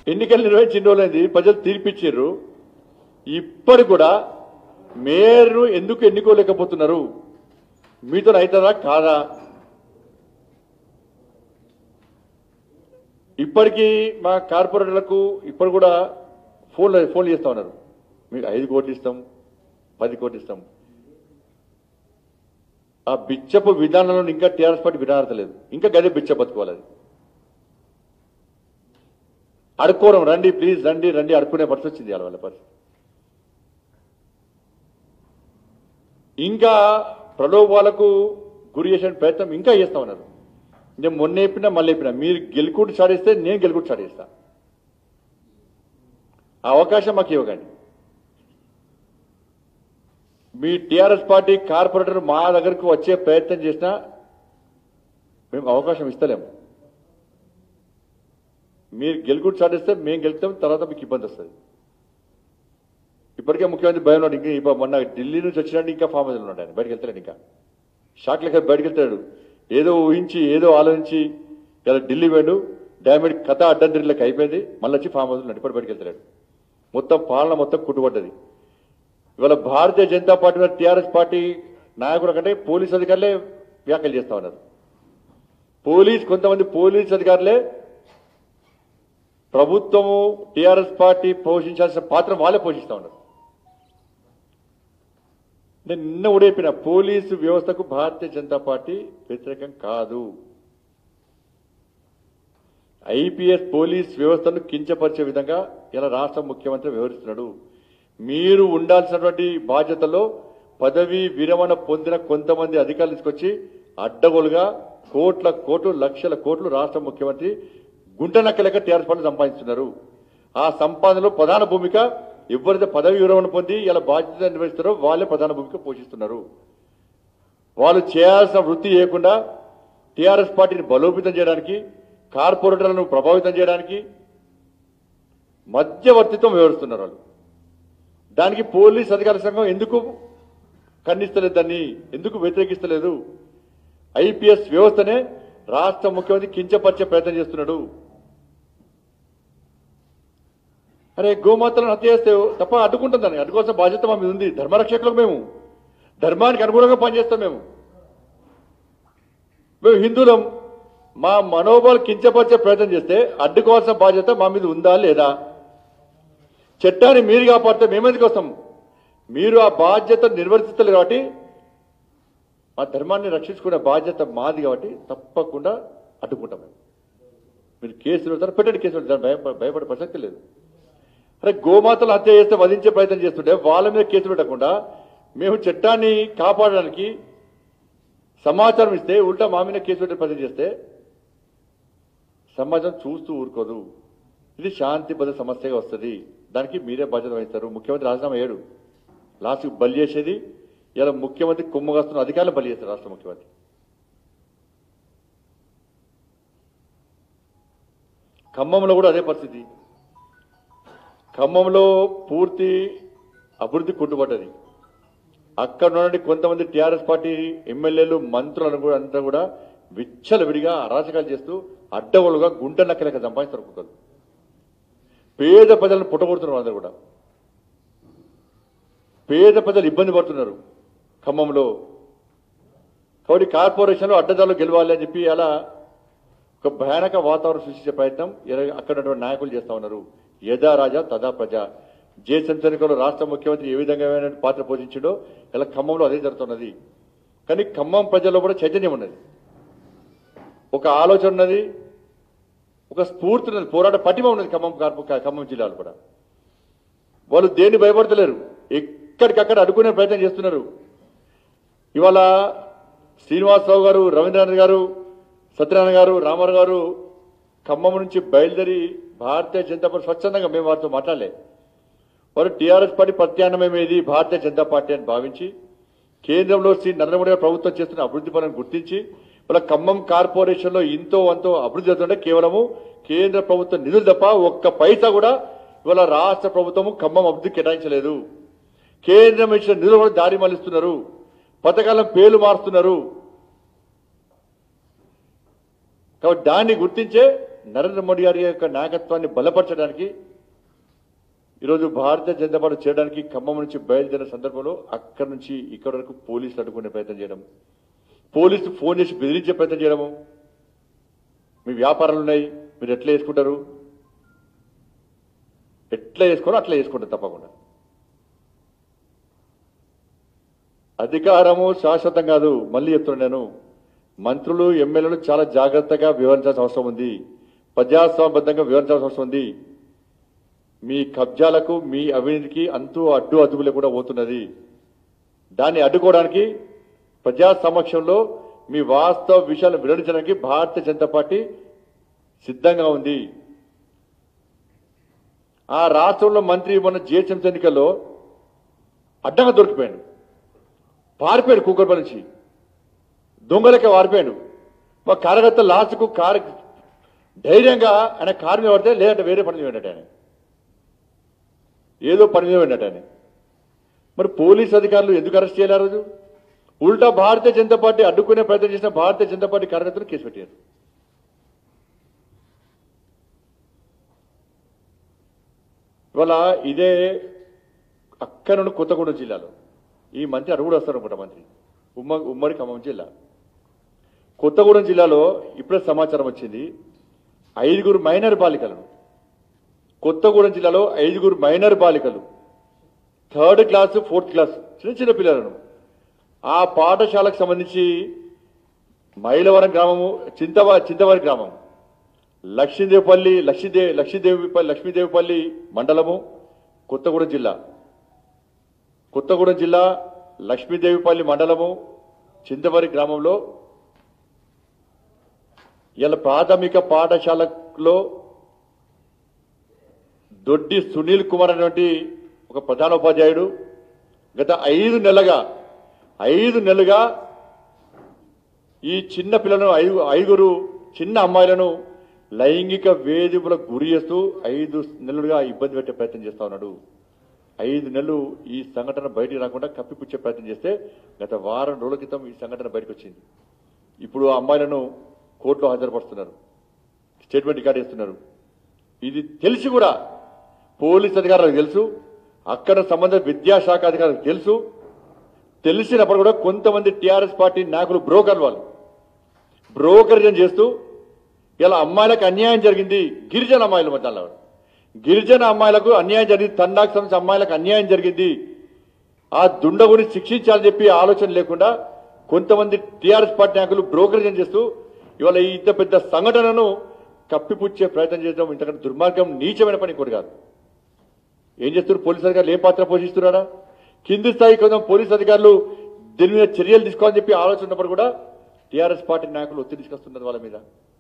ఎన్నికలు నిర్వహించిన రోజులైంది ప్రజలు తీర్పిచ్చారు ఇప్పటి కూడా మేయర్ను ఎందుకు ఎన్నుకోలేకపోతున్నారు మీతో అవుతుందా కాదా ఇప్పటికీ మా కార్పొరేటర్లకు ఇప్పుడు కూడా ఫోన్లు ఫోన్లు చేస్తా ఉన్నారు మీకు ఐదు కోట్లు ఇస్తాం పది కోట్లు ఇస్తాం ఆ బిచ్చపు విధానంలో ఇంకా టీఆర్ఎస్ పార్టీ విధానలేదు ఇంకా గదే బిచ్చ బతుకోవాలి అది అడుక్కోవడం రండి ప్లీజ్ రండి రండి అడుక్కునే పరిస్థితి వచ్చింది ఇవాళ వాళ్ళ పరిస్థితి ఇంకా ప్రలోభాలకు గురి చేసే ప్రయత్నం ఇంకా చేస్తా ఉన్నారు నేను మొన్న చెప్పినా మళ్ళీ చెప్పినా మీరు గెలుకుడు సాడిస్తే నేను గెలుకుడు సాడిస్తా ఆ అవకాశం మాకు ఇవ్వకండి మీ టీఆర్ఎస్ పార్టీ కార్పొరేటర్ మా దగ్గరకు వచ్చే ప్రయత్నం చేసినా మేము అవకాశం ఇస్తలేము మీరు గెలుకుడు సాధిస్తే మేము గెలుస్తాం తర్వాత మీకు ఇబ్బంది వస్తుంది ఇప్పటికే ముఖ్యమంత్రి భయం ఉన్నాడు ఇంకా ఇప్పుడు మొన్న ఢిల్లీ నుంచి వచ్చినాడు ఇంకా ఫామ్ హౌస్లో ఉన్నాడు ఆయన బయటకు వెళ్తాడు ఇంకా షాక్ లెక్క బయటకు వెళ్తాడు ఏదో ఊహించి ఏదో ఆలోచించి ఇలా ఢిల్లీ పోయాడు డ్యామేజ్ కథ అడ్డం తిరిగిలకి అయిపోయింది మళ్ళీ వచ్చి ఫామ్ హౌస్లో నడిపడి బయటకు వెళ్తాడు మొత్తం పాలన మొత్తం కుట్టుబడ్డది ఇవాళ భారతీయ జనతా పార్టీ మీద టీఆర్ఎస్ పార్టీ నాయకుల కంటే పోలీస్ అధికారులే వ్యాఖ్యలు చేస్తా ఉన్నారు పోలీస్ కొంతమంది పోలీస్ అధికారులే ప్రభుత్వము టీఆర్ఎస్ పార్టీ పోషించాల్సిన పాత్ర వాళ్ళే పోషిస్తా ఉన్నారు నేను నిన్న కూడా చెప్పిన పోలీసు వ్యవస్థకు భారతీయ జనతా పార్టీ వ్యతిరేకం కాదు ఐపీఎస్ పోలీస్ వ్యవస్థను కించపరిచే విధంగా ఇలా రాష్ట్ర ముఖ్యమంత్రి వివరిస్తున్నాడు మీరు ఉండాల్సినటువంటి బాధ్యతలో పదవి విరమణ పొందిన కొంతమంది అధికారులు తీసుకొచ్చి అడ్డగోలుగా కోట్ల కోట్లు లక్షల కోట్లు రాష్ట్ర ముఖ్యమంత్రి గుంట నక్కలెక్క టీఆర్ఎస్ పార్టీ సంపాదిస్తున్నారు ఆ సంపాదనలో ప్రధాన భూమిక ఎవరైతే పదవి విరమణ పొంది ఇలా బాధ్యత నిర్వహిస్తారో వాళ్ళే ప్రధాన భూమిక పోషిస్తున్నారు వాళ్ళు చేయాల్సిన వృత్తి చేయకుండా టీఆర్ఎస్ పార్టీని బలోపేతం చేయడానికి కార్పొరేటర్లను ప్రభావితం చేయడానికి మధ్యవర్తిత్వం వివరిస్తున్నారు వాళ్ళు దానికి పోలీస్ అధికార సంఘం ఎందుకు ఖండిస్తలేదు దాన్ని ఎందుకు వ్యతిరేకిస్తలేదు ఐపీఎస్ వ్యవస్థనే రాష్ట్ర ముఖ్యమంత్రి కించపరిచే ప్రయత్నం చేస్తున్నాడు అరే గోమాతలను హత్య చేస్తే తప్ప అడ్డుకుంటుందని అడ్డుకోవాల్సిన బాధ్యత మా మీద ఉంది ధర్మరక్షకులకు మేము ధర్మానికి అనుగుణంగా పనిచేస్తాం మేము మేము హిందువులం మా మనోబల్ కించపరిచే ప్రయత్నం చేస్తే అడ్డుకోవాల్సిన బాధ్యత మా మీద ఉందా లేదా చట్టాన్ని మీరు కాపాడితే మేమెందుకు వస్తాం మీరు ఆ బాధ్యత నిర్వర్తిస్తారు కాబట్టి మా ధర్మాన్ని రక్షించుకునే బాధ్యత మాది కాబట్టి తప్పకుండా అడ్డుకుంటాం మేము మీరు కేసులు పెడతారు పెట్టండి కేసులు పెడతారు భయ భయపడే ప్రసక్తి లేదు అరే గోమాతలు హత్య చేస్తే వధించే ప్రయత్నం చేస్తుంటే వాళ్ళ మీద కేసు పెట్టకుండా మేము చట్టాన్ని కాపాడడానికి సమాచారం ఇస్తే ఉల్టా మా మీద కేసు పెట్టే ప్రయత్నం చేస్తే సమాజం చూస్తూ ఊరుకోదు ఇది శాంతి భద్రత సమస్యగా వస్తుంది దానికి మీరే బాధ్యత వహిస్తారు ముఖ్యమంత్రి రాజీనామా అయ్యాడు లాస్ట్కి బలి చేసేది ఇలా ముఖ్యమంత్రి కుమ్మగాస్తున్న అధికారులు బలి చేస్తారు రాష్ట్ర ముఖ్యమంత్రి ఖమ్మంలో కూడా అదే పరిస్థితి ఖమ్మంలో పూర్తి అభివృద్ధి కుంటుపడ్డది అక్కడ నుండి కొంతమంది టీఆర్ఎస్ పార్టీ ఎమ్మెల్యేలు మంత్రులను కూడా అంతా కూడా విచ్చలవిడిగా అరాచకాలు చేస్తూ అడ్డగోలుగా గుంట నక్కలెక్క సంపాదిస్తారు ఒక్కొక్కరు పేద ప్రజలను పుట్టగొడుతున్నారు అందరూ కూడా పేద ప్రజలు ఇబ్బంది పడుతున్నారు ఖమ్మంలో కాబట్టి కార్పొరేషన్లో అడ్డదారులు గెలవాలి అని చెప్పి అలా ఒక భయానక వాతావరణం సృష్టించే ప్రయత్నం ఇర- అక్కడ ఉన్నటువంటి నాయకులు చేస్తా ఉన్నారు యథా రాజా తదా ప్రజ జేసన్ ఎన్నికల్లో రాష్ట్ర ముఖ్యమంత్రి ఏ విధంగా పాత్ర పోషించాడో ఇలా ఖమ్మంలో అదే జరుగుతున్నది కానీ ఖమ్మం ప్రజల్లో కూడా చైతన్యం ఉన్నది ఒక ఆలోచన ఉన్నది ఒక స్ఫూర్తి ఉన్నది పోరాట పటిమ ఉన్నది ఖమ్మం కార్ప- ఖమ్మం జిల్లాలో కూడా వాళ్ళు దేన్ని భయపడతలేరు ఎక్కడికక్కడ అడుగునే ప్రయత్నం చేస్తున్నారు ఇవాళ శ్రీనివాసరావు గారు రవీంద్రనాథ్ గారు సత్యనారాయణ గారు రామారావు గారు ఖమ్మం నుంచి బయలుదేరి భారతీయ జనతా పార్టీ స్వచ్ఛందంగా మేము వారితో మాట్లాడలే వారు టీఆర్ఎస్ పార్టీ ప్రత్యామ్నాయమేది భారతీయ జనతా పార్టీ అని భావించి కేంద్రంలో శ్రీ నరేంద్ర మోడీ గారు ప్రభుత్వం చేస్తున్న అభివృద్ధి పనులను గుర్తించి వాళ్ళ ఖమ్మం కార్పొరేషన్ లో ఇంతో అంతో అభివృద్ధి జరుగుతుంటే కేవలము కేంద్ర ప్రభుత్వం నిధులు తప్ప ఒక్క పైసా కూడా ఇవాళ రాష్ట్ర ప్రభుత్వము ఖమ్మం అభివృద్ధి కేటాయించలేదు కేంద్రం ఇచ్చిన నిధులు కూడా దారి మళ్లిస్తున్నారు పథకాలను పేర్లు మారుస్తున్నారు కాబట్టి దాన్ని గుర్తించే నరేంద్ర మోడీ గారి యొక్క నాయకత్వాన్ని బలపరచడానికి ఈరోజు భారతీయ జనతా పార్టీ చేయడానికి ఖమ్మం నుంచి బయలుదేరిన సందర్భంలో అక్కడి నుంచి ఇక్కడ వరకు పోలీసులు అడ్డుకునే ప్రయత్నం చేయడం పోలీసులు ఫోన్ చేసి బెదిరించే ప్రయత్నం చేయడము మీ వ్యాపారాలు ఉన్నాయి మీరు ఎట్లా వేసుకుంటారు ఎట్లా వేసుకోరో అట్లా వేసుకుంటారు తప్పకుండా అధికారము శాశ్వతం కాదు మళ్ళీ చెప్తున్నా నేను మంత్రులు ఎమ్మెల్యేలు చాలా జాగ్రత్తగా వివరించాల్సిన అవసరం ఉంది ప్రజాస్వామ్యబద్ధంగా వివరించాల్సిన అవసరం ఉంది మీ కబ్జాలకు మీ అవినీతికి అంతూ అడ్డు అదుపులే కూడా పోతున్నది దాన్ని అడ్డుకోవడానికి ప్రజా సమక్షంలో మీ వాస్తవ విషయాలను వివరించడానికి భారతీయ జనతా పార్టీ సిద్ధంగా ఉంది ఆ రాష్ట్రంలో మంత్రి మొన్న జిహెచ్ఎంసీ ఎన్నికల్లో అడ్డంగా దొరికిపోయాడు పారిపోయాడు కూకర్పల్లి నుంచి దొంగలకే వారిపోయాడు మా కార్యకర్త లాస్ట్కు కారు ధైర్యంగా ఆయన కారు మీద పడితే లేదంటే వేరే పని మీద వెళ్ళాడు ఆయన ఏదో పని మీద వెళ్ళాడు ఆయన మరి పోలీస్ అధికారులు ఎందుకు అరెస్ట్ చేయలేరు ఆ రోజు ఉల్టా భారతీయ జనతా పార్టీ అడ్డుకునే ప్రయత్నం చేసిన భారతీయ జనతా పార్టీ కార్యకర్తలు కేసు పెట్టారు ఇవాళ ఇదే అక్కడ నుండి కొత్తగూడెం జిల్లాలో ఈ మంత్రి అడుగుడు వస్తారు అనుకుంటా మంత్రి ఉమ్మ ఉమ్మడి ఖమ్మం జిల్లా కొత్తగూడెం జిల్లాలో ఇప్పుడే సమాచారం వచ్చింది ఐదుగురు మైనర్ బాలికలను కొత్తగూడెం జిల్లాలో ఐదుగురు మైనర్ బాలికలు థర్డ్ క్లాస్ ఫోర్త్ క్లాస్ చిన్న చిన్న పిల్లలను ఆ పాఠశాలకు సంబంధించి మైలవరం గ్రామము చింతవ చింతవారి గ్రామం లక్ష్మీదేవిపల్లి లక్ష్మీదేవి లక్ష్మీదేవిపల్లి లక్ష్మీదేవిపల్లి మండలము కొత్తగూడెం జిల్లా కొత్తగూడెం జిల్లా లక్ష్మీదేవిపల్లి మండలము చింతవరి గ్రామంలో ఇలా ప్రాథమిక పాఠశాలలో దొడ్డి సునీల్ కుమార్ అనేటువంటి ఒక ప్రధాన ఉపాధ్యాయుడు గత ఐదు నెలలుగా ఐదు నెలలుగా ఈ చిన్న పిల్లలను ఐదు ఐదుగురు చిన్న అమ్మాయిలను లైంగిక వేధింపులకు గురి చేస్తూ ఐదు నెలలుగా ఇబ్బంది పెట్టే ప్రయత్నం చేస్తా ఉన్నాడు ఐదు నెలలు ఈ సంఘటన బయటికి రాకుండా కప్పిపుచ్చే ప్రయత్నం చేస్తే గత వారం రోజుల క్రితం ఈ సంఘటన బయటకు వచ్చింది ఇప్పుడు ఆ అమ్మాయిలను కోర్టులో హాజరుపరుస్తున్నారు స్టేట్మెంట్ రికార్డ్ చేస్తున్నారు ఇది తెలిసి కూడా పోలీస్ అధికారులకు తెలుసు అక్కడ సంబంధిత విద్యాశాఖ అధికారులకు తెలుసు తెలిసినప్పుడు కూడా కొంతమంది టీఆర్ఎస్ పార్టీ నాయకులు బ్రోకర్ వాళ్ళు బ్రోకరిజం చేస్తూ ఇలా అమ్మాయిలకు అన్యాయం జరిగింది గిరిజన అమ్మాయిల మధ్యలో గిరిజన అమ్మాయిలకు అన్యాయం జరిగింది తండాకు సంబంధించిన అమ్మాయిలకు అన్యాయం జరిగింది ఆ దుండగుని శిక్షించాలని చెప్పి ఆలోచన లేకుండా కొంతమంది టీఆర్ఎస్ పార్టీ నాయకులు బ్రోకరిజం చేస్తూ ఇవాళ ఈ ఇంత పెద్ద సంఘటనను కప్పిపుచ్చే ప్రయత్నం చేయడం ఇంతకంటే దుర్మార్గం నీచమైన పని కూడా కాదు ఏం చేస్తున్నారు పోలీసు అధికారులు ఏ పాత్ర పోషిస్తున్నారా కింది స్థాయి కొంచెం పోలీసు అధికారులు దీని మీద చర్యలు తీసుకోవాలని చెప్పి ఆలోచన ఉన్నప్పుడు కూడా టీఆర్ఎస్ పార్టీ నాయకులు ఒత్తిడి తీసుకొస్తున్నారు వాళ్ళ మీద